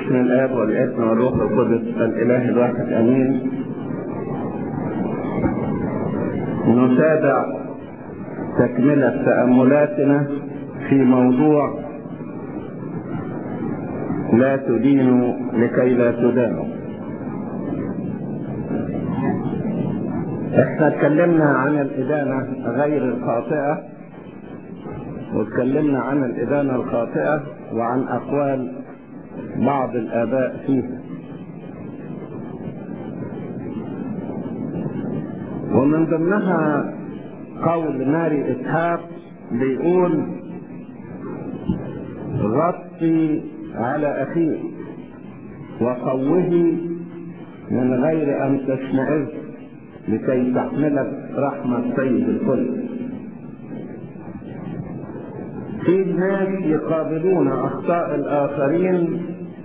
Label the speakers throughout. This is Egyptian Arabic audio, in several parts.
Speaker 1: باسم الاب والابن والروح القدس الاله الواحد امين نتابع تكملة تأملاتنا في موضوع لا تدينوا لكي لا تدانوا احنا اتكلمنا عن الإدانة غير الخاطئة واتكلمنا عن الإدانة الخاطئة وعن أقوال بعض الآباء فيها ومن ضمنها قول ماري إسحاق بيقول غطي على أخيك وقوه من غير أن تشمئز لكي تحملك رحمة سيد الكل في ناس يقابلون أخطاء الآخرين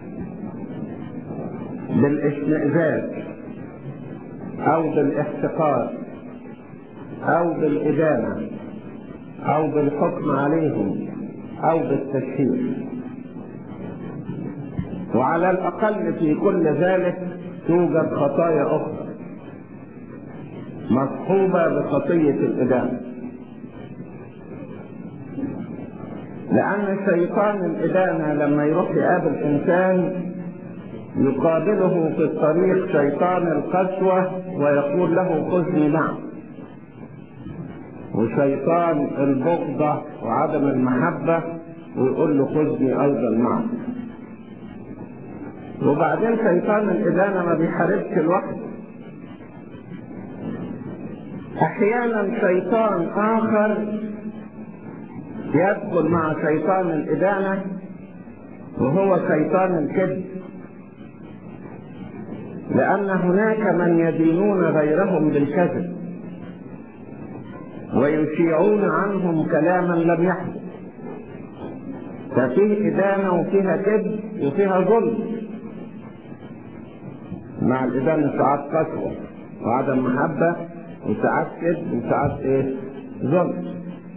Speaker 1: بالاشمئزاز أو بالاحتقار أو بالإدانة أو بالحكم عليهم أو بالتشهير وعلى الأقل في كل ذلك توجد خطايا أخرى مصحوبة بخطية الإدانة لأن شيطان الإدانة لما يروح يقابل إنسان يقابله في الطريق شيطان القسوة ويقول له خذني معك وشيطان البغضة وعدم المحبة ويقول له خذني أيضا معك وبعدين شيطان الإدانة ما بيحاربش لوحده أحيانا شيطان آخر يدخل مع شيطان الإدانة وهو شيطان الكذب لأن هناك من يدينون غيرهم بالكذب ويشيعون عنهم كلاما لم يحدث ففيه إدانة وفيها كذب وفيها ظلم مع الإدانة ساعات قسوة وعدم محبة وساعات كذب وساعات إيه؟ ظلم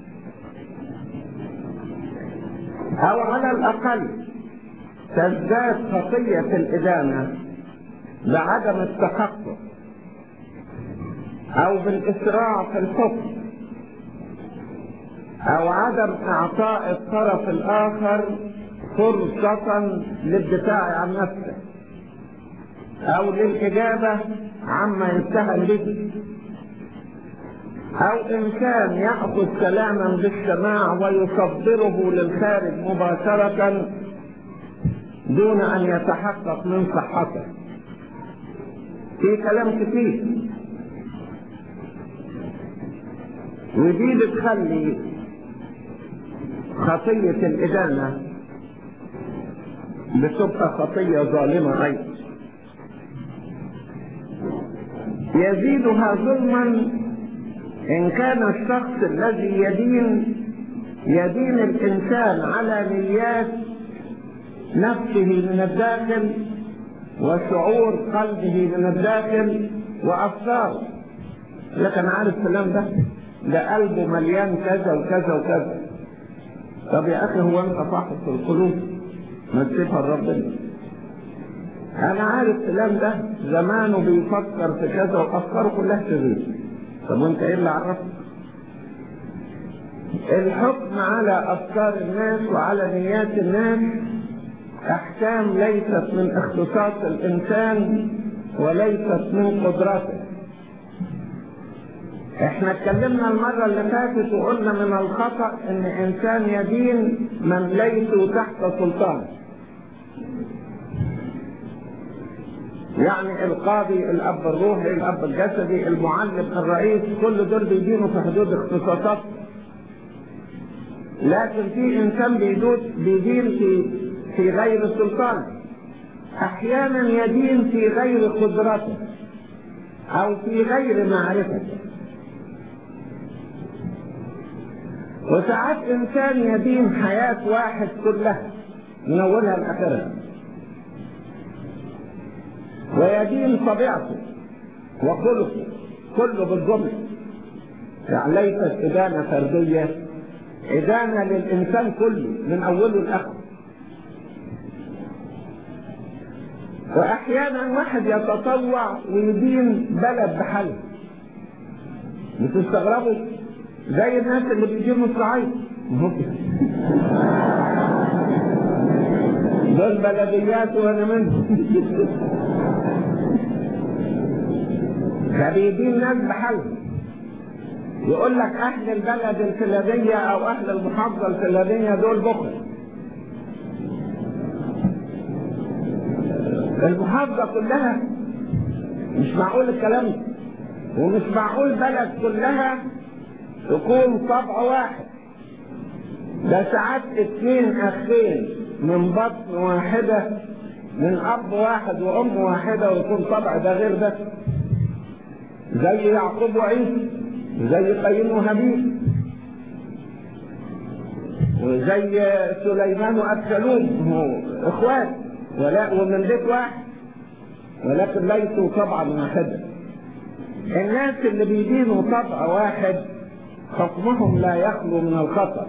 Speaker 1: أو على الأقل تزداد خطية الإدانة بعدم التحقق أو بالإسراع في الحكم أو عدم إعطاء الطرف الآخر فرصة للدفاع عن نفسه أو للإجابة عما يتهم به أو إنسان يأخذ كلاما بالسماع ويصدره للخارج مباشرة دون أن يتحقق من صحته في كلام كتير ودي بتخلي خطية الإدانة بتبقى خطية ظالمة أيضا يزيدها ظلما إن كان الشخص الذي يدين يدين الإنسان على نيات نفسه من الداخل وشعور قلبه من الداخل وأفكاره لكن عارف فلان ده ده قلبه مليان كذا وكذا وكذا طب يا أخي هو أنت فاحص القلوب ما تسيبها لربنا أنا عارف فلان ده زمانه بيفكر في كذا وأفكاره كلها شرير طب وأنت إيه اللي عرفك؟ الحكم على أفكار الناس وعلى نيات الناس أحكام ليست من اختصاص الإنسان وليست من قدرته احنا اتكلمنا المرة اللي فاتت وقلنا من الخطأ ان انسان يدين من ليسوا تحت سلطان يعني القاضي الاب الروحي الاب الجسدي المعلم الرئيس كل دول بيدينوا في حدود اختصاصات لكن في انسان بيدود بيدين في في غير سلطان احيانا يدين في غير قدرته او في غير معرفته وساعات انسان يدين حياة واحد كلها من اولها لاخرها ويدين طبيعته وخلقه كله بالجملة يعني ليست إدانة فردية إدانة للإنسان كله من أوله لآخره واحيانا واحد يتطوع ويدين بلد بحل بتستغربوا زي الناس اللي بيجيبوا مصراعيه دول بلديات وانا منهم فبيدين ناس بحل يقول لك اهل البلد الفلانيه او اهل المحافظه الفلانيه دول بخل المحافظه كلها مش معقول الكلام ده ومش معقول بلد كلها تكون طبع واحد ده ساعات اتنين اخين من بطن واحدة من اب واحد وام واحدة ويكون طبع ده غير ده زي يعقوب وعيسى زي قايين وهابيل وزي سليمان وابشالوم هو اخوات ولا ومن بيت واحد ولكن ليسوا طبعا واحدا الناس اللي بيدينوا طبع واحد حكمهم لا يخلو من الخطر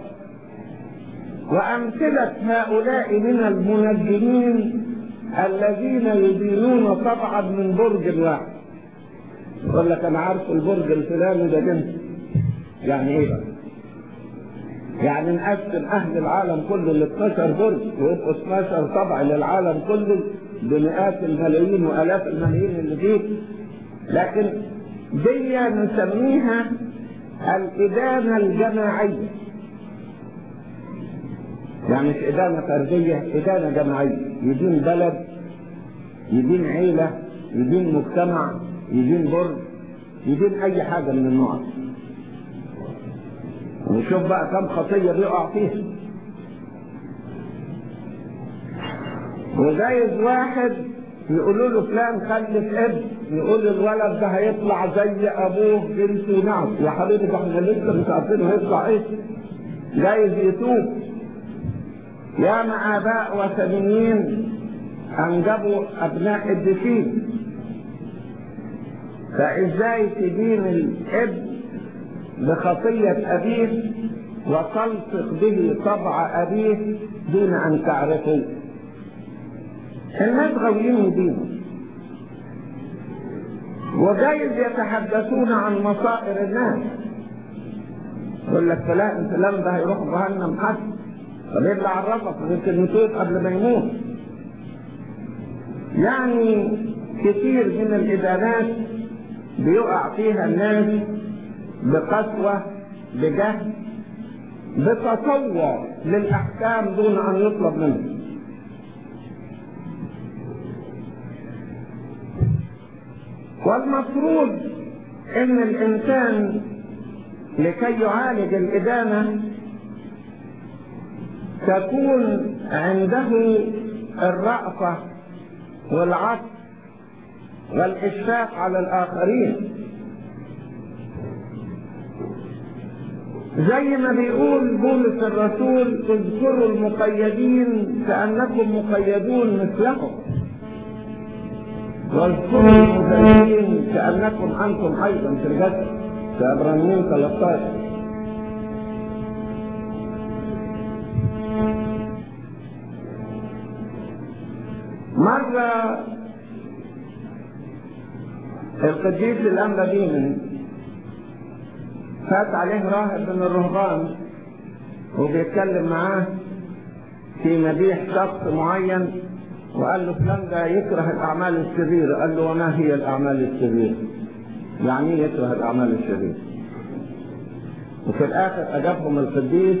Speaker 1: وأمثلة هؤلاء من المنجمين الذين يدينون طبعا من برج واحد يقول لك أنا عارف البرج الفلاني ده جنس يعني إيه بقى؟ يعني نقسم أهل العالم كله ل 12 برج ويبقوا 12 طبع للعالم كله بمئات الملايين وآلاف الملايين اللي فيه لكن دي نسميها الإدانة الجماعية يعني مش إدانة فردية إدانة جماعية يدين بلد يدين عيلة يدين مجتمع يدين برج يدين أي حاجة من النوع ونشوف بقى كم خطية بيقع فيها وجايز واحد يقولوا له فلان خلف ابن يقول الولد ده هيطلع زي ابوه بنته نعم يا حبيبي ده احنا لسه مش عارفين هيطلع ايه جايز يتوب ياما اباء وثنيين انجبوا ابناء الدفين فازاي تدين الابن بخطية ابيه وتلصق به طبع ابيه دون ان تعرفه الناس غاويين يدينوا وجايز يتحدثون عن مصائر الناس يقول لك فلان فلان ده هيروح جهنم حد طب ايه اللي عرفك يمكن يتوب قبل ما يموت يعني كثير من الادانات بيقع فيها الناس بقسوة بجهل بتطوع للأحكام دون أن يطلب منه والمفروض ان الانسان لكي يعالج الادانه تكون عنده الرأفة والعطف والإشفاق على الآخرين زي ما بيقول بولس الرسول اذكروا المقيدين كأنكم مقيدون مثلهم واذكروا المذلين كأنكم أنتم أيضا في الجسد في عبرانيين 13 مرة القديس الأنبابيني فات عليه راهب من الرهبان وبيتكلم معاه في مديح شخص معين وقال له فلان ده يكره الأعمال الشريرة قال له وما هي الأعمال الشريرة يعني ايه يكره الأعمال الشريرة وفي الآخر أجابهم القديس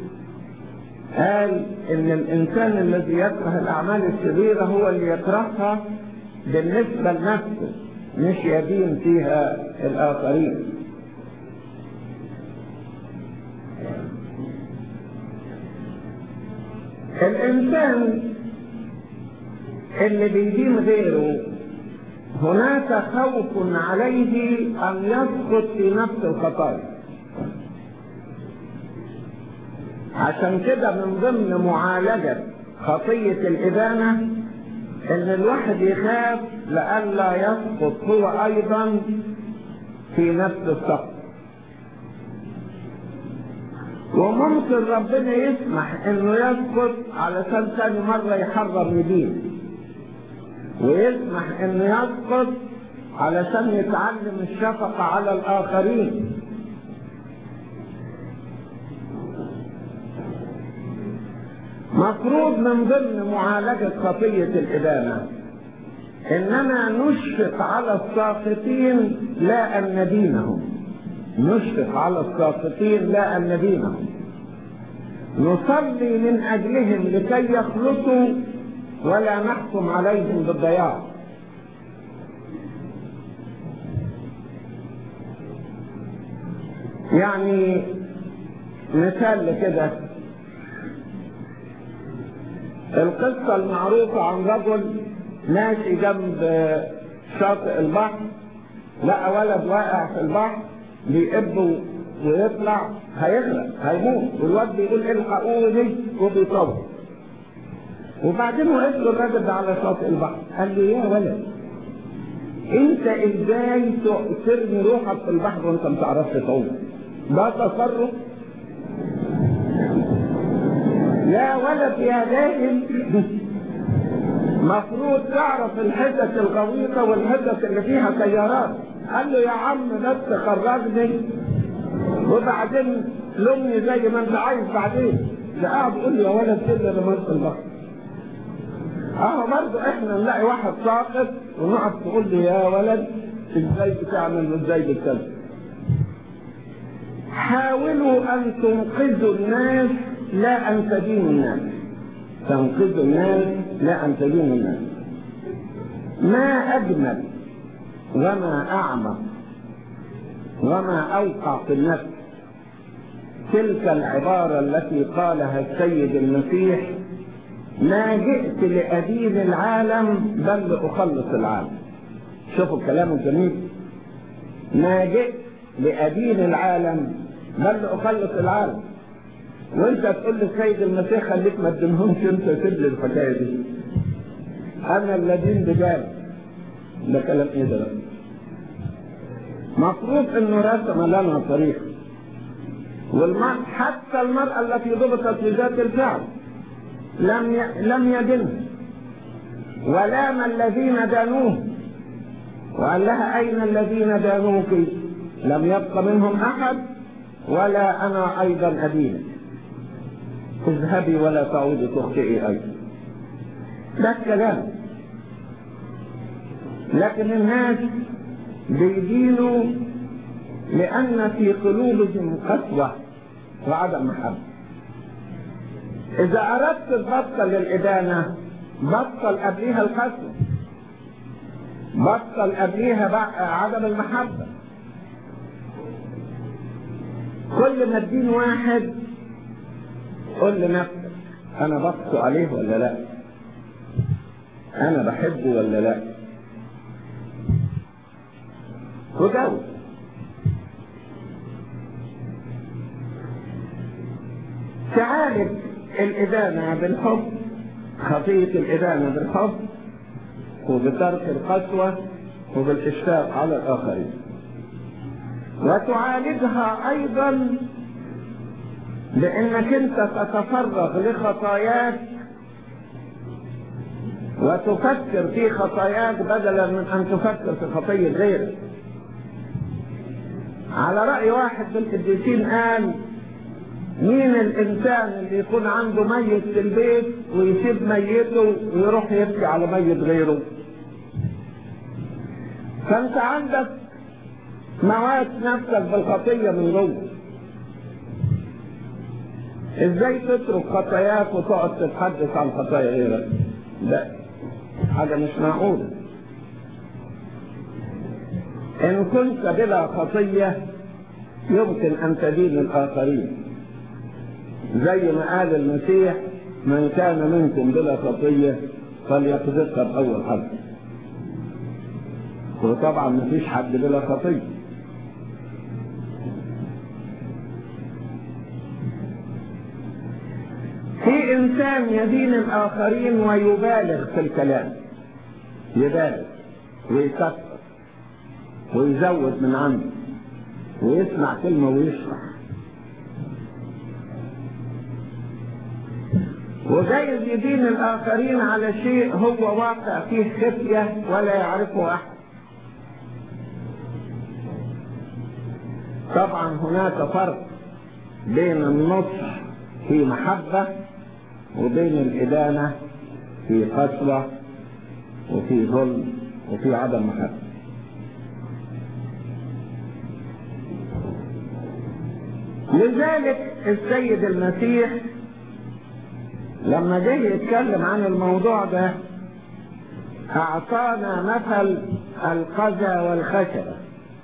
Speaker 1: قال إن الإنسان الذي يكره الأعمال الشريرة هو اللي يكرهها بالنسبة لنفسه مش يدين فيها الآخرين الإنسان اللي بيدين غيره هناك خوف عليه أن يسقط في نفس الخطايا عشان كده من ضمن معالجة خطية الإدانة إن الواحد يخاف لئلا يسقط هو أيضا في نفس السقط وممكن ربنا يسمح انه يسقط علشان ثاني مرة يحرم يدين ويسمح انه يسقط علشان يتعلم الشفقة على الآخرين مفروض من ضمن معالجة خطية الإدانة إننا نشفق على الساقطين لا أن ندينهم نشفق على الساقطين لا أن ندينهم نصلي من أجلهم لكي يخلصوا ولا نحكم عليهم بالضياع يعني مثال كده القصة المعروفة عن رجل ماشي جنب شاطئ البحر لقى ولد واقع في البحر بيقب ويطلع هيغرق هيموت والواد بيقول الحقوني وبيصور وبعدين وقف له الراجل ده على شاطئ البحر قال له يا ولد انت ازاي ترمي روحك في البحر وانت ما تعرفش تعوم ده تصرف يا ولد يا دائم مفروض تعرف الحتت الغويطة والحتت اللي فيها تيارات قال له يا عم بس خرجني وبعدين لمني زي ما انت عايز بعدين ده قاعد يقول لي يا ولد كده انا مرت البحر اهو برضه احنا نلاقي واحد ساقط ونقعد تقول له يا ولد ازاي بتعمل وازاي بتكلم حاولوا ان تنقذوا الناس لا ان تدينوا الناس تنقذوا الناس لا ان تدينوا الناس ما اجمل وما اعمق وما اوقع في النفس تلك العباره التي قالها السيد المسيح ما جئت لأدين العالم بل لأخلص العالم شوفوا الكلام الجميل ما جئت لأدين العالم بل لأخلص العالم وانت تقول للسيد المسيح خليك ما تدينهمش انت سيب لي الحكايه دي انا الذين بجال ده كلام ايه ده مفروض انه رسم لنا طريق والمرء حتى المرأة التي ضبطت في ذات الفعل لم ي... لم يدنه ولام الذين دانوه وقال لها اين الذين دانوك لم يبق منهم احد ولا انا ايضا ادينك اذهبي ولا تعودي تخطئي ايضا ده الكلام لكن الناس بيدينوا لان في قلوبهم قسوه وعدم محبه إذا أردت تبطل الإدانة بطل قبليها القسوة بطل قبليها بقى عدم المحبة كل ما تدين واحد قل لنفسك أنا بقسو عليه ولا لا أنا بحبه ولا لا وجاوب تعالج الإدانة بالحب خطية الإدانة بالحب وبترك القسوة وبالإشفاق على الآخرين وتعالجها أيضا بأنك أنت تتفرغ لخطاياك وتفكر في خطاياك بدلا من أن تفكر في خطية غيرك على رأي واحد من القديسين قال مين الانسان اللي يكون عنده ميت في البيت ويسيب ميته ويروح يبكي على ميت غيره فانت عندك موات نفسك بالخطيه من جوه ازاي تترك خطاياك وتقعد تتحدث عن خطايا غيرك لا حاجه مش معقوله ان كنت بلا خطيه يمكن ان تدين الاخرين زي ما قال المسيح من كان منكم بلا خطية فليقذفها بأول حرف وطبعا مفيش حد بلا خطية في إنسان يدين الآخرين ويبالغ في الكلام يبالغ ويكثر ويزود من عنده ويسمع كلمة ويشرح وجايز يدين الآخرين على شيء هو واقع فيه خفية ولا يعرفه أحد طبعا هناك فرق بين النصح في محبة وبين الإدانة في قسوة وفي ظلم وفي عدم محبة لذلك السيد المسيح لما جه يتكلم عن الموضوع ده أعطانا مثل القذى والخشبة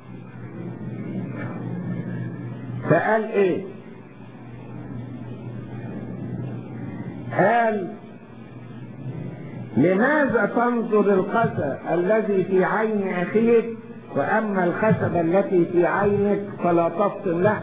Speaker 1: فقال إيه؟ قال لماذا تنظر القذى الذي في عين أخيك وأما الخشبة التي في عينك فلا تفصل له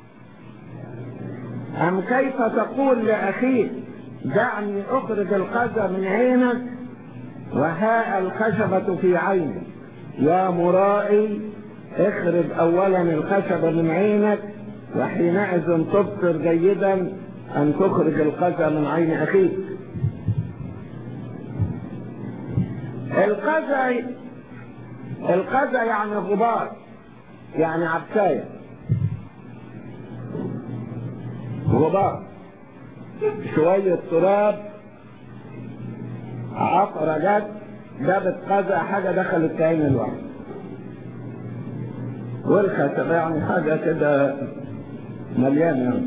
Speaker 1: أم كيف تقول لأخيك دعني أخرج القذى من عينك وها الخشبة في عينك يا مرائي اخرج أولا الخشبة من عينك وحينئذ تبصر جيدا أن تخرج القذى من عين أخيك القذى القذى يعني غبار يعني عبساية غبار شوية تراب عقرة جت جابت قذى حاجة دخلت في عين الواحد والخشبة يعني حاجة كده مليانة يعني.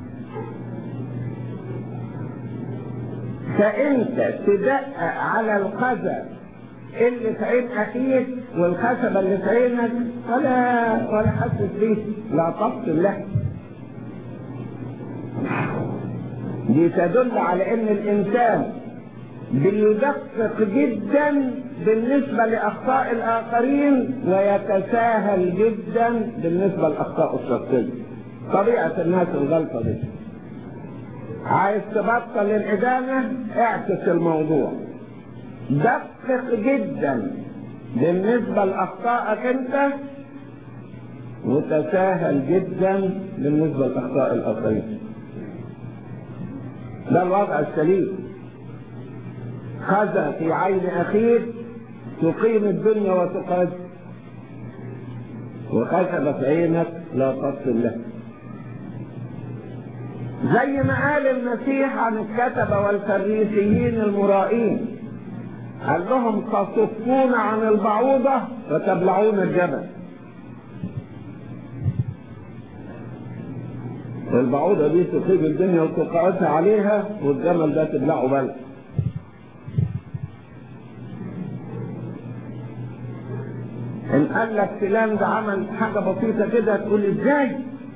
Speaker 1: فانت تدقق على القذى اللي في عين اخيك والخشبه اللي في عينك ولا ولا حاسس بيه لا تفصل له دي تدل على ان الانسان بيدقق جدا بالنسبة لأخطاء الآخرين ويتساهل جدا بالنسبة لأخطاء الشخصية طبيعة الناس الغلطة دي عايز تبطل الإدانة اعكس الموضوع دقق جدا بالنسبة لأخطائك أنت وتساهل جدا بالنسبة لأخطاء الآخرين ده الوضع السليم خذ في عين أخيك تقيم الدنيا وتقعد وخشب في عينك لا تصل له زي ما قال المسيح عن الكتبة والفريسيين المرائين قال لهم تصفون عن البعوضة وتبلعون الجبل البعوضة دي تقيم الدنيا وتقعدها عليها والجمل ده تبلعه بلع ان قال لك فلان ده عمل حاجة بسيطة كده تقول ازاي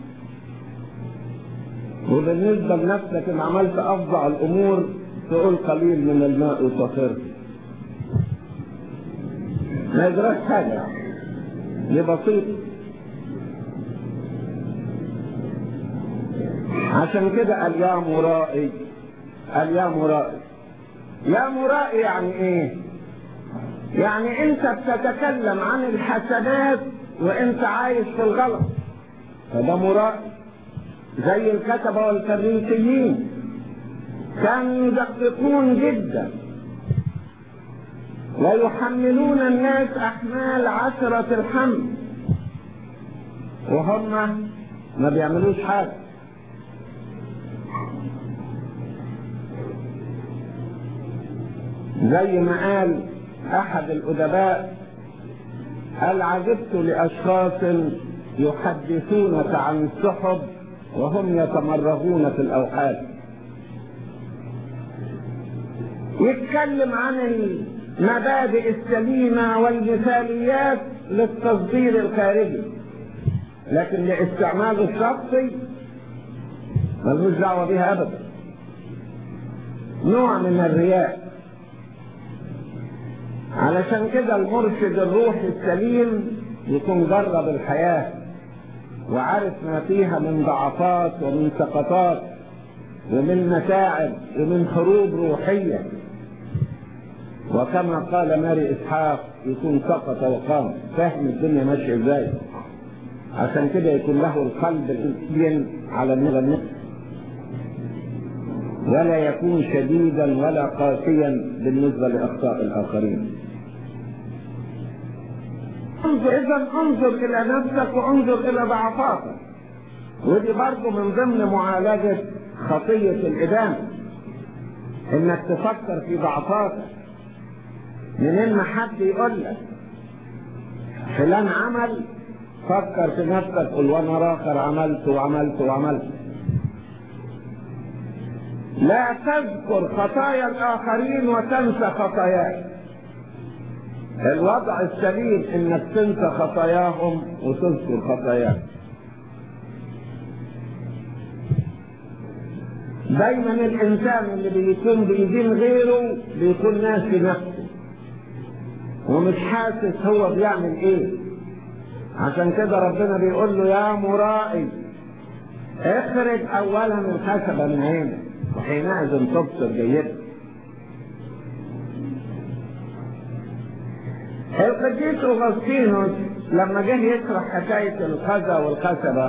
Speaker 1: وبالنسبة لنفسك ان عملت افظع الامور تقول قليل من الماء يطهر ما يجراش حاجة دي بسيط عشان كده قال يا مرائي قال يا مرائي يا مرائي يعني ايه يعني انت بتتكلم عن الحسنات وانت عايش في الغلط فده مرائي زي الكتبة والفريسيين كانوا يدققون جدا ويحملون الناس احمال عشرة الحمل وهم ما بيعملوش حاجة زي ما قال احد الادباء قال عجبت لاشخاص يحدثونك عن السحب وهم يتمرغون في الاوحاد يتكلم عن المبادئ السليمه والمثاليات للتصدير الخارجي لكن لاستعماله الشخصي ملوش دعوه بها ابدا نوع من الرياء علشان كده المرشد الروحي السليم يكون جرب الحياة وعارف ما فيها من ضعفات ومن سقطات ومن متاعب ومن حروب روحية وكما قال ماري إسحاق يكون سقط وقام فاهم الدنيا ماشية ازاي عشان كده يكون له القلب الإنسان على النغم ولا يكون شديدا ولا قاسيا بالنسبة لأخطاء الآخرين إذا انظر إلى نفسك وانظر إلى ضعفاتك ودي برضه من ضمن معالجة خطية الإدانة إنك تفكر في ضعفاتك من إن حد يقول لك فلان عمل فكر في نفسك قل وانا اخر عملت وعملت وعملت لا تذكر خطايا الاخرين وتنسى خطاياك الوضع السليم انك تنسى خطاياهم وتذكر خطاياك دايما الانسان اللي بيكون بيدين غيره بيكون ناسي نفسه ومش حاسس هو بيعمل ايه عشان كده ربنا بيقول له يا مرائي اخرج اولا الخشبة من عينك وحينئذ تبصر جيدا القديس اغسطينوس لما جه يشرح حكاية الخزة والخشبة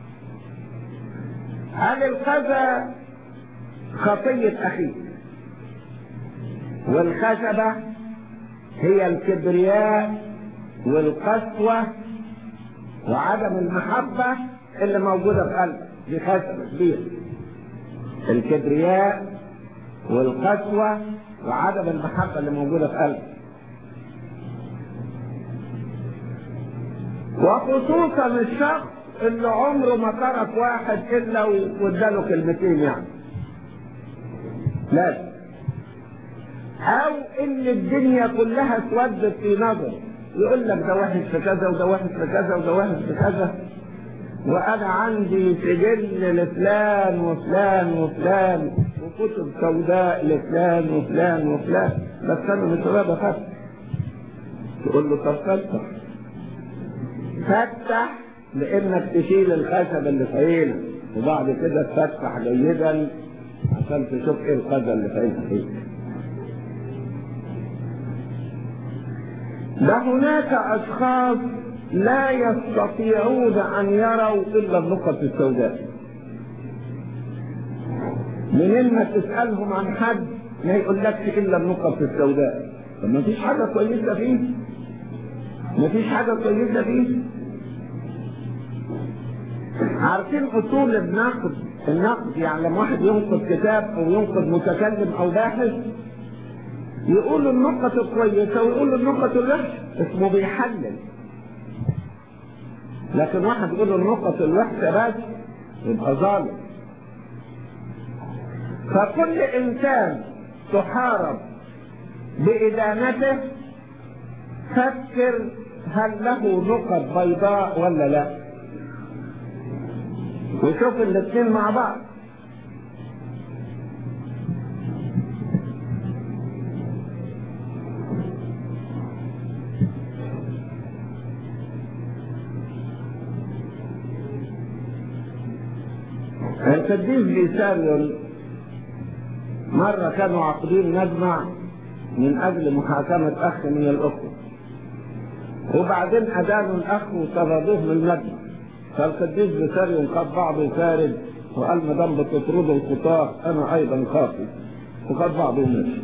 Speaker 1: قال الخزة خطية أخيك والخشبة هي الكبرياء والقسوة وعدم المحبة اللي موجودة في قلبك دي خشبة كبيرة الكبرياء والقسوة وعدم المحبة اللي موجودة في قلبك وخصوصا الشخص اللي عمره ما ترك واحد الا واداله كلمتين يعني لازم او ان الدنيا كلها اسودت في نظر يقول لك ده وحش في كذا وده وحش في كذا وده وحش في كذا وانا عندي سجل لفلان وفلان وفلان وكتب سوداء لفلان وفلان وفلان بس انا مش راضي افتح تقول له طب فتح فتح لانك تشيل الخشب اللي في عينك وبعد كده تفتح جيدا عشان تشوف ايه الخزن اللي في عينك فيه ده هناك اشخاص لا يستطيعون ان يروا الا النقط السوداء منين ما تسالهم عن حد ما يقول لكش الا النقط السوداء طب ما فيش حاجه كويسه فيه ما فيش حاجه كويسه فيه عارفين اصول النقد النقد يعني لما واحد ينقد كتاب او ينقد متكلم او باحث يقول النقط الكويسة ويقول النقط الوحشة اسمه بيحلل لكن واحد يقول النقط الوحشة بس يبقى ظالم فكل انسان تحارب بإدانته فكر هل له نقط بيضاء ولا لا وشوف الاثنين مع بعض القديس بيساريون مرة كانوا عاقدين مجمع من أجل محاكمة أخ من الأخوة وبعدين أدانوا الأخ وطردوه من المجمع فالقديس بيساريون خد بعضه خارج وقال ما دام بتطردوا الخطاة أنا أيضا خاطي وخد بعضه ومشي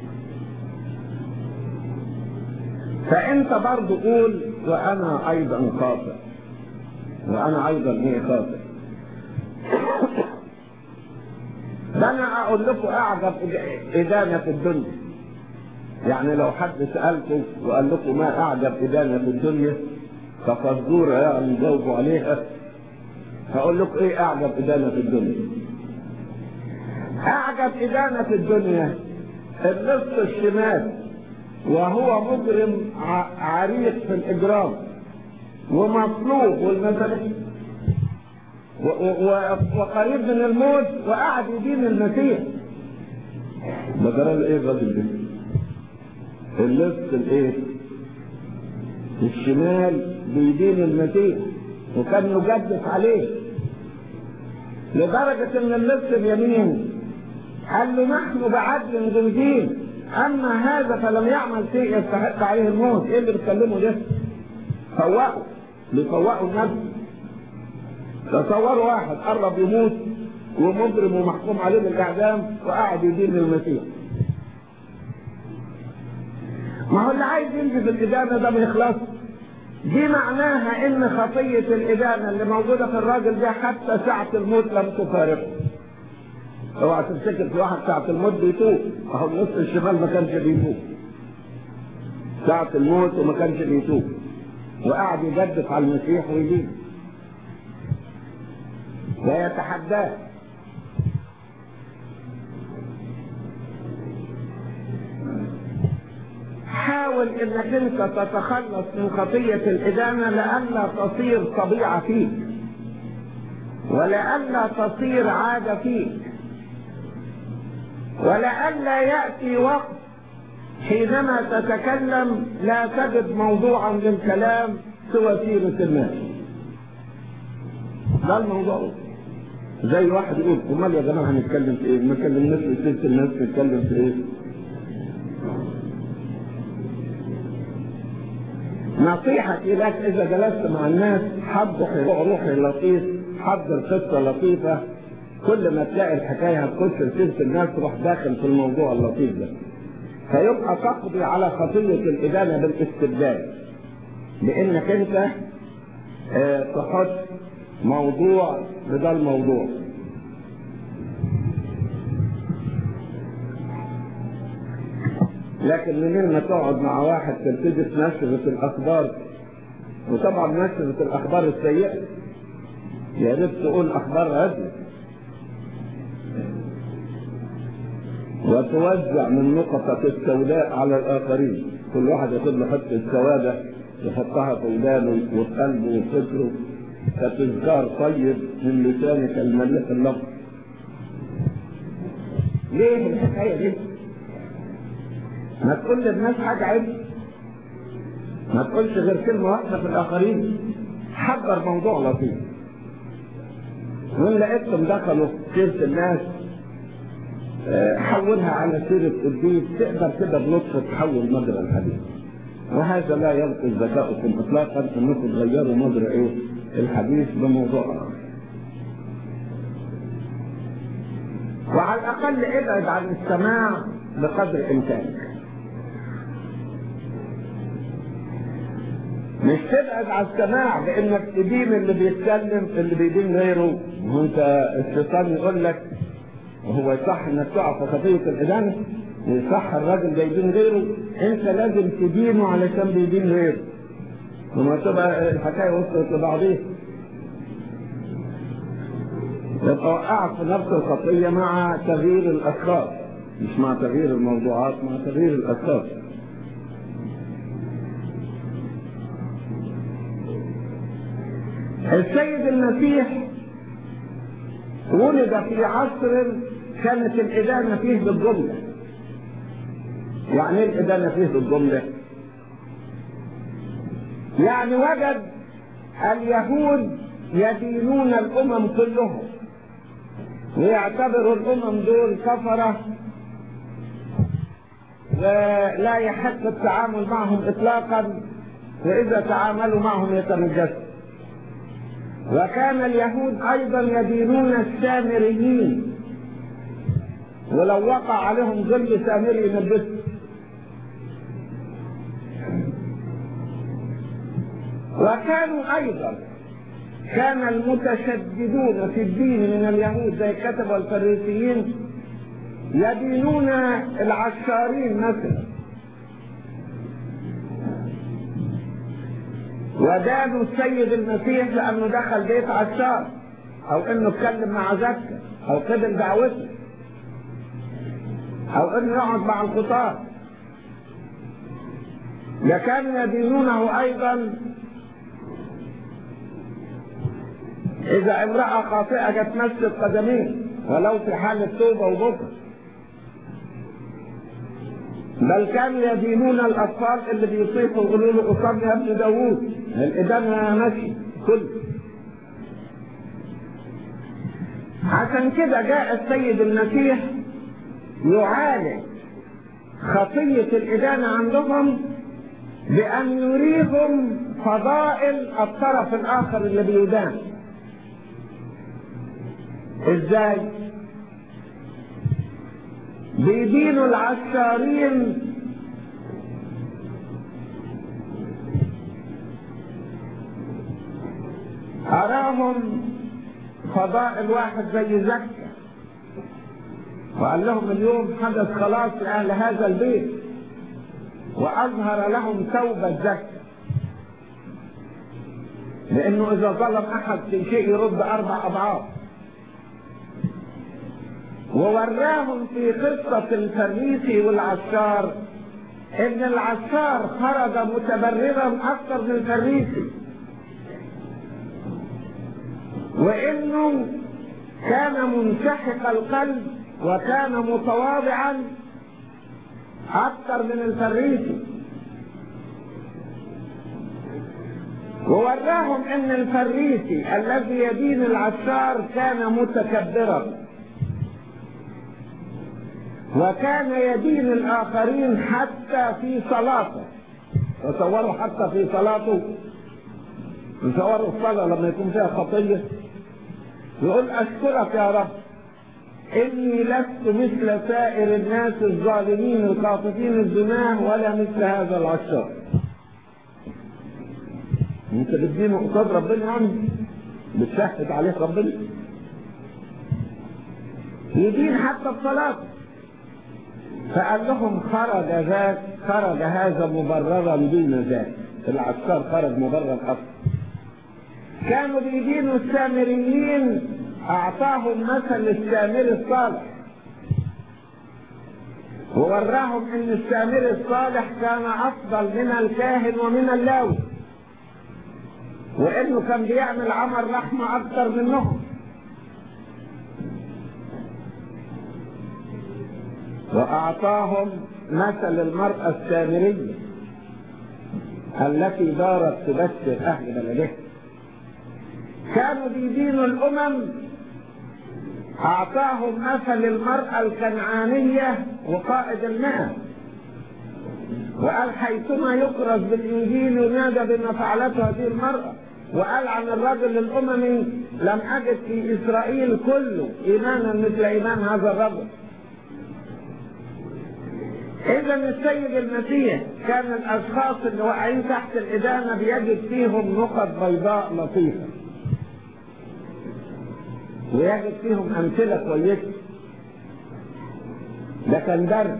Speaker 1: فأنت برضه قول وأنا أيضا خاطئ وأنا أيضا إيه خاطئ ده انا اقول لكم اعجب ادانه في الدنيا يعني لو حد سالكم وقال لكم ما اعجب ادانه في الدنيا ففزوره يعني جاوبوا عليها هقول لكم ايه اعجب ادانه في الدنيا اعجب ادانه في الدنيا النصف الشمال وهو مجرم عريق في الاجرام ومطلوب والمثل وقريب من الموت وقعد يدين المسيح ده جرى ايه الراجل ده؟ اللص الايه؟ الشمال بيدين المسيح وكان يجدف عليه لدرجة ان اللص اليمين قال له نحن بعدل جندين اما هذا فلم يعمل شيء يستحق عليه الموت ايه اللي بتكلمه ده؟ فوقوا بيفوقوا النفس تصوروا واحد قرب يموت ومجرم ومحكوم عليه بالاعدام وقاعد يدين المسيح ما هو اللي عايز يمشي في الادانه ده ما يخلصش دي معناها ان خطيه الادانه اللي موجوده في الراجل ده حتى ساعه الموت لم تفارقه اوعى تفتكر في واحد ساعه الموت بيتوب اهو النص الشمال ما كانش بيتوب ساعه الموت وما كانش بيتوب وقعد يجدف على المسيح ويدين ويتحداه حاول انك انت تتخلص من خطية الادانة لئلا تصير طبيعة فيك ولئلا تصير عادة فيك ولئلا يأتي وقت حينما تتكلم لا تجد موضوعا للكلام سوى سيرة الناس ده الموضوع زي واحد يقول امال يا جماعه هنتكلم في ايه؟ ما كلمناش في سيره الناس نتكلم في ايه؟ نصيحتي لك اذا جلست مع الناس حضر روحي لطيف حضر قصه لطيفه كل ما تلاقي الحكايه هتخش في سيره الناس تروح داخل في الموضوع اللطيف ده فيبقى تقضي على خطيه الادانه بالاستبدال لانك انت اه تحط موضوع بده الموضوع لكن منين ما تقعد مع واحد تبتدي نشرة الأخبار وطبعا نشرة الأخبار السيئة يا ريت تقول أخبار هادية وتوزع من نقطة السوداء على الآخرين كل واحد ياخد له حتة سوادة يحطها في ودانه وفي قلبه وفي فكره كتذكار طيب من لسانك المليح اللفظ ليه الحكاية دي؟ ما تقول للناس حاجة عيب ما تقولش غير كلمة واحدة في الآخرين حضر موضوع لطيف وإن لقيتهم دخلوا في سيرة الناس حولها على سيرة قديس تقدر كده بلطف تحول مجرى الحديث وهذا لا ينقص ذكائكم اطلاقا انكم تغيروا مجرى ايه الحديث بموضوع اخر وعلى الاقل ابعد عن السماع بقدر امكانك مش تبعد عن السماع بانك تدين اللي بيتكلم اللي بيدين غيره وانت الشيطان يقول لك وهو صح انك تقع في خطيه الادانه ويصح الراجل ده يدين غيره انت لازم تدينه علشان بيدين غيره وما تبقى الحكايه وصلت لبعضيها يبقى وقعت في نفس الخطيه مع تغيير الاشخاص مش مع تغيير الموضوعات مع تغيير الاشخاص السيد المسيح ولد في عصر كانت الإدانة فيه بالجملة يعني ايه الإدانة فيه بالجملة يعني وجد اليهود يدينون الأمم كلهم ويعتبروا الأمم دول كفرة ولا يحق التعامل معهم إطلاقا وإذا تعاملوا معهم يتنجسوا وكان اليهود ايضا يدينون السامريين ولو وقع عليهم ظل سامري ينبسوا وكانوا ايضا كان المتشددون في الدين من اليهود زي الكتب والفريسيين يدينون العشارين مثلا ودانوا السيد المسيح لانه دخل بيت عشار او انه اتكلم مع زكا او قبل دعوته او انه يقعد مع الخطاب لكانوا يدينونه ايضا اذا امرأة خاطئة جت مسجد قدميه ولو في حالة توبة وبكر بل كانوا يدينون الاطفال اللي بيصيحوا يقولوا له اصاب يا ابن داوود الادانه ماشي كل عشان كده جاء السيد المسيح يعالج خطية الإدانة عندهم بأن يريهم فضائل الطرف الآخر اللي بيدان ازاي بيدينوا العشارين أراهم فضائل واحد زي زكا وقال لهم اليوم حدث خلاص لأهل هذا البيت وأظهر لهم توبة زكا لأنه إذا ظلم أحد في شيء يرد أربع أضعاف ووراهم في قصة الفريسي والعشار إن العشار خرج متبررا أكثر من الفريسي وإنه كان منسحق القلب وكان متواضعا أكثر من الفريسي ووراهم ان الفريسي الذي يدين العشار كان متكبرا وكان يدين الاخرين حتى في صلاته تصوروا حتى في صلاته تصوروا الصلاة لما يكون فيها خطية يقول اشكرك يا رب اني لست مثل سائر الناس الظالمين القاطفين الزناه ولا مثل هذا العشار انت بتدينه قصاد ربنا يعني بتشهد عليه ربنا يدين حتى الصلاة فقال لهم خرج ذاك خرج هذا مبررا دون ذاك العسكر خرج مبرر اكثر كانوا بيدينوا السامريين اعطاهم مثل السامري الصالح ووراهم ان السامري الصالح كان افضل من الكاهن ومن اللاوي وانه كان بيعمل عمل رحمة اكتر منهم واعطاهم مثل المرأة السامرية التي دارت تبشر اهل بلدها كانوا بيدينوا الامم اعطاهم مثل المرأة الكنعانية وقائد المئة وقال حيثما يكرز بالانجيل ينادى بما فعلته هذه المرأة وقال عن الرجل الاممي لم اجد في اسرائيل كله ايمانا مثل ايمان هذا الرجل اذا السيد المسيح كان الاشخاص اللي واقعين تحت الادانه بيجد فيهم نقط بيضاء لطيفه ويجد فيهم امثله كويسه ده كان درس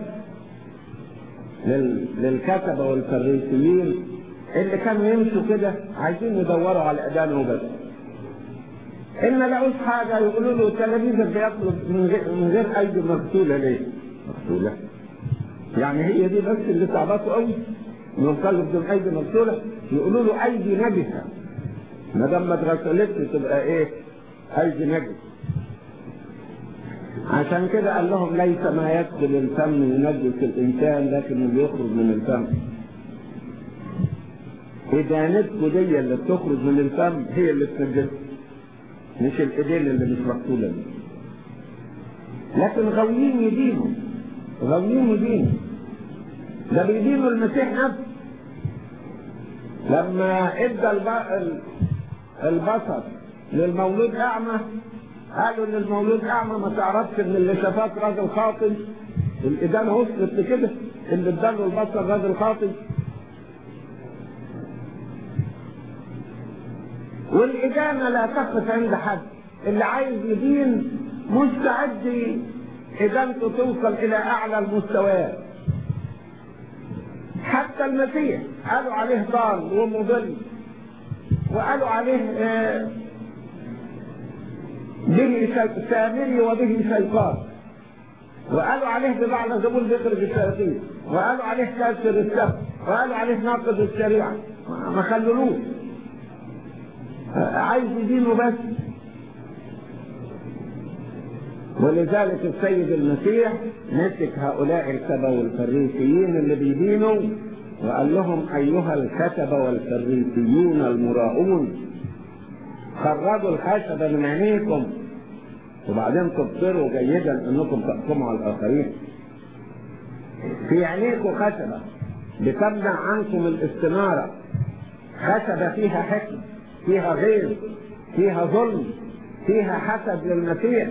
Speaker 1: لل... للكتبه والفريسيين اللي كانوا يمشوا كده عايزين يدوروا على ادانه وبس ان لقوش حاجه يقولوا له تلاميذك بيطلب من غير من غير ايدي مغسوله ليه؟ مغسوله؟ يعني هي دي بس اللي تعبته قوي انهم قالوا بدون ايدي مغسوله يقولوا له ايدي نجسه ما دام ما اتغسلتش تبقى ايه؟ ايدي نجس عشان كده قال لهم ليس ما يدخل الفم ينجس الانسان لكن اللي يخرج من الفم ادانتكم دي اللي بتخرج من الفم هي اللي تنجسك مش الايدين اللي مش مقتوله دي لكن غاويين يدينوا غاويين يدينوا ده بيدينوا المسيح نفسه لما ادى البصر للمولود اعمى قالوا ان المولود اعمى ما تعرفش ان اللي شافاك راجل خاطب الادانه وصلت لكده اللي اداله البصر راجل خاطب والإدانة لا تقف عند حد اللي عايز يدين مستعد إدانته توصل إلى أعلى المستويات حتى المسيح قالوا عليه ضال ومضل وقالوا عليه آه به سامري وبه شيطان وقالوا عليه بمعنى زبون بيخرج الشياطين وقالوا عليه كاسر السبت وقالوا عليه ناقض الشريعه ما خللوش عايز يدينه بس ولذلك السيد المسيح مسك هؤلاء الكتبة والفريسيين اللي بيدينوا وقال لهم أيها الكتبة والفريسيون المراؤون خرجوا الخشبة من عينيكم وبعدين تبصروا جيدا انكم تحكموا على الاخرين في عينيكم خشبة بتمنع عنكم الاستنارة خشبة فيها حكمة فيها غيظ فيها ظلم فيها حسد للمسيح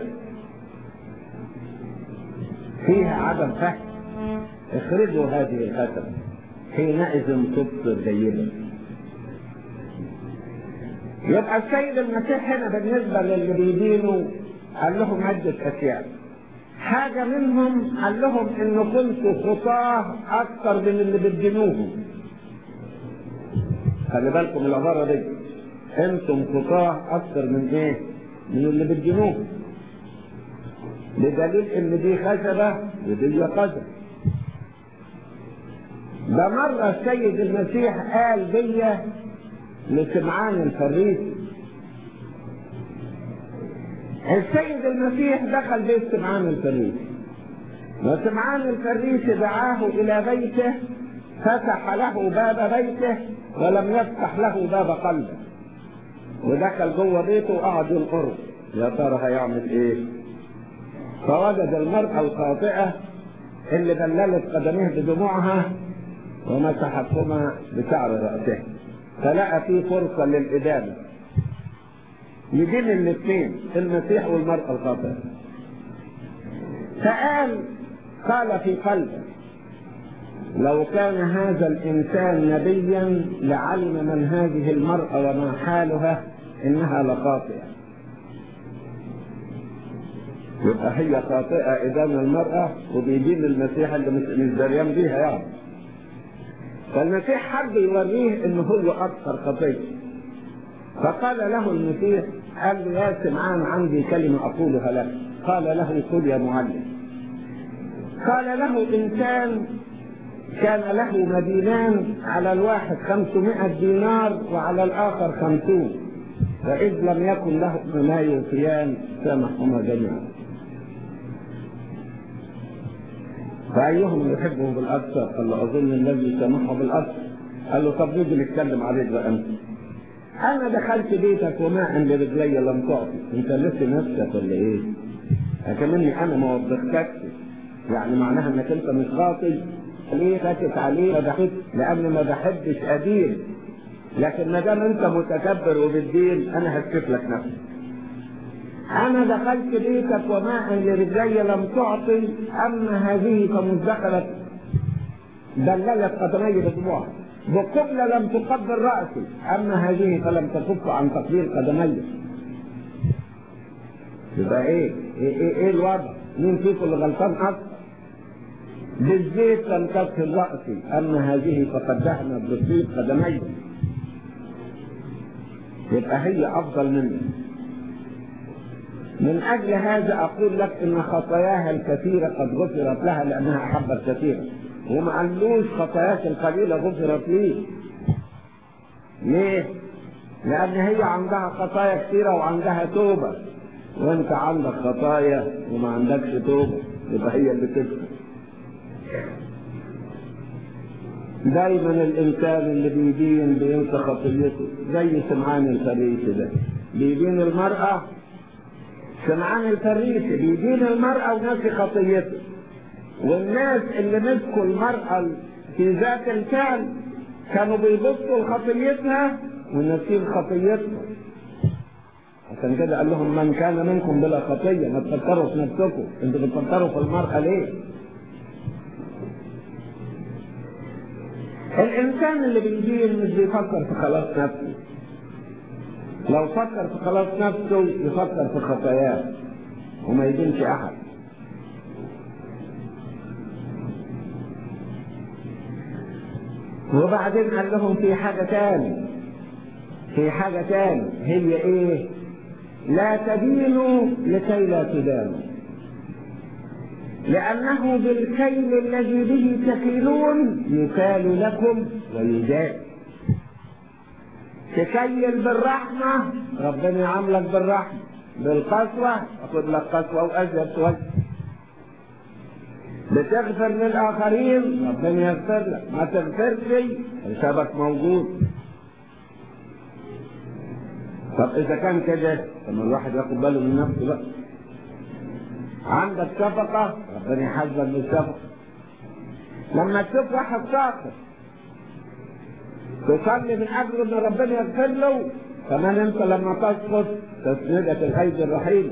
Speaker 1: فيها عدم فهم اخرجوا هذه الحسد حينئذ تبصر جيدا يبقى السيد المسيح هنا بالنسبه للي بيدينوا قال لهم عده اشياء حاجه منهم قال لهم ان كنتوا خطاه اكثر من اللي بتدينوهم خلي بالكم العباره دي انتم خطاه اكثر من ايه؟ من اللي بتدينوهم بدليل ان دي خشبه ودي قدر ده مرة السيد المسيح قال دي لسمعان الفريسي السيد المسيح دخل بيت سمعان الفريسي وسمعان الفريسي دعاه إلى بيته فتح له باب بيته ولم يفتح له باب قلبه ودخل جوه بيته وقعد ينقره يا ترى هيعمل ايه؟ فوجد المرأة الخاطئة اللي بللت قدميه بدموعها ومسحتهما بشعر رأسه فلقى فيه فرصة للإدانة يدين الاثنين المسيح والمرأة الخاطئة فقال قال في قلبه لو كان هذا الإنسان نبيا لعلم من هذه المرأة وما حالها إنها لخاطئة يبقى هي خاطئة إدانة المرأة وبيدين المسيح اللي مش دريان بيها يعني فالمسيح حب يوريه إن هو أكثر خطية فقال له المسيح قال له يا سمعان عندي كلمة أقولها لك قال له قل يا معلم قال له إنسان كان له مدينان على الواحد خمسمائة دينار وعلى الآخر خمسون فإذ لم يكن له ما يوفيان سامحهما جميعا فأيهم يحبه بالأكثر؟ قال له أظن الذي سامحه بالأكثر قال له طب نيجي نتكلم عليك بقى أنت أنا دخلت بيتك وماء لرجلي لم تعطي أنت لسه نفسك ولا إيه؟ كمني أنا ما وضحتكش يعني معناها إنك أنت مش غاطي ليه ساكت عليه ما بحبش لأن ما بحبش أدين لكن ما دام أنت متكبر وبتدين أنا هكشف لك نفسي أنا دخلت بيتك وماء لرجلي لم تعطي أما هذه فمن دخلت دللت قدمي بدموعها بقبلة لم تقبل رأسي أما هذه فلم تكف عن تقبيل قدمي يبقى إيه؟ إيه, إيه, إيه الوضع؟ مين فيكم اللي غلطان أكثر؟ بالزيت لم تغسل رأسي أما هذه فقد دهنت بالطيب قدمي يبقى هي أفضل مني من أجل هذا أقول لك إن خطاياها الكثيرة قد غفرت لها لأنها أحبت كثيرا وما قالوش خطاياك القليلة غفرت لي ليه؟ لأن هي عندها خطايا كثيرة وعندها توبة وأنت عندك خطايا وما عندكش توبة يبقى هي اللي تكفر دايما الإنسان اللي بيدين بينسى خطيته زي سمعان الفريسي ده بيدين المرأة سمعان الفريسي بيدين المرأة وناسي خطيته والناس اللي مسكوا المرأة في ذات الفعل كانوا بيبصوا لخطيتها وناسين خطيتها عشان كده قال لهم من كان منكم بلا خطية ما تفكروا في نفسكم انتوا بتفكروا في المرأة ليه؟ الإنسان اللي بيدين مش بيفكر في خلاص نفسه لو فكر في خلاص نفسه يفكر في خطاياه وما يدينش أحد وبعدين قال لهم في حاجة تاني في حاجة تاني هي ايه لا تدينوا لكي لا تدانوا لأنه بالكيل الذي به تكيلون يكال لكم ويجاد تكيل بالرحمة ربنا يعاملك بالرحمة بالقسوة أخذ لك قسوة وأزيد شوية بتغفر للآخرين ربنا يغفر لك ما تغفرش حسابك موجود طب إذا كان كده طب الواحد ياخد باله من نفسه بقى عندك شفقة ربنا يحاسبك بالشفقة لما تشوف واحد شاطر تصلي من أجل إن ربنا يغفر له كمان انت لما تسقط تسندك الايدي الرحيم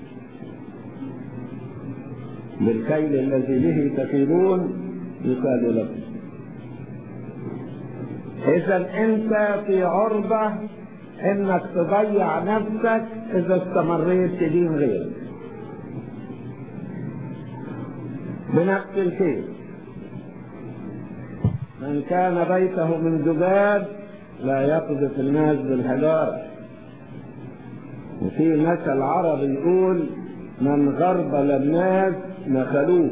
Speaker 1: بالكيل الذي به تكيلون يكال لكم اذا انت في عرضة انك تضيع نفسك اذا استمريت تدين غيرك بنفس الشيء من كان بيته من زجاج لا يقذف الناس بالحجارة وفي مثل عربي يقول من غربل الناس نخلوه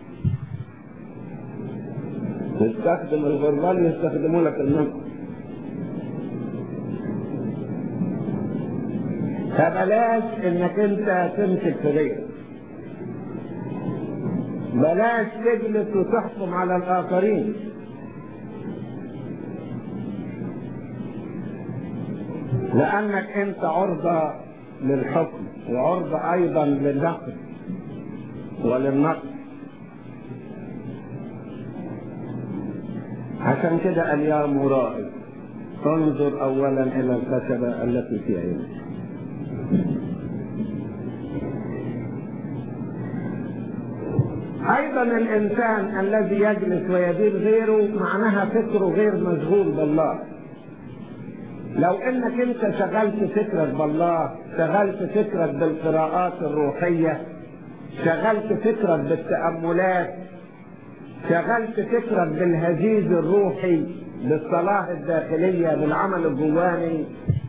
Speaker 1: تستخدم الغربال يستخدموا لك النقل فبلاش انك انت تمسك في غيرك بلاش تجلس وتحكم على الاخرين لانك انت عرضة للحكم وعرضة ايضا للنقد وللنقد عشان كده قال يا مرائي انظر اولا الى الخشبة التي في عينك ايضا الانسان الذي يجلس ويدين غيره معناها فكره غير مشغول بالله لو انك انت شغلت فكرك بالله شغلت فكرك بالقراءات الروحية شغلت فكرك بالتأملات شغلت فكرك بالهزيز الروحي بالصلاة الداخلية بالعمل الجواني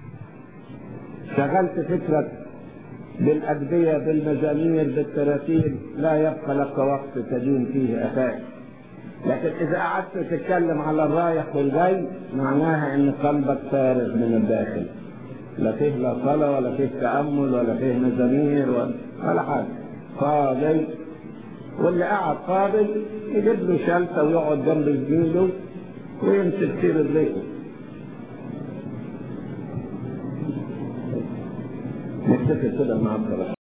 Speaker 1: شغلت فكرك بالأدبية بالمزامير بالتراتيل لا يبقى لك وقت تدين فيه أخاك لكن إذا قعدت تتكلم على الرايح والجاي معناها إن قلبك فارغ من الداخل لا فيه لا صلاة ولا فيه تأمل ولا فيه مزامير ولا, ولا حاجة فاضي واللي قاعد فاضي يجيب له شلته ويقعد جنب زميله ويمسك في رجليه نكتفي كده مع الصلاة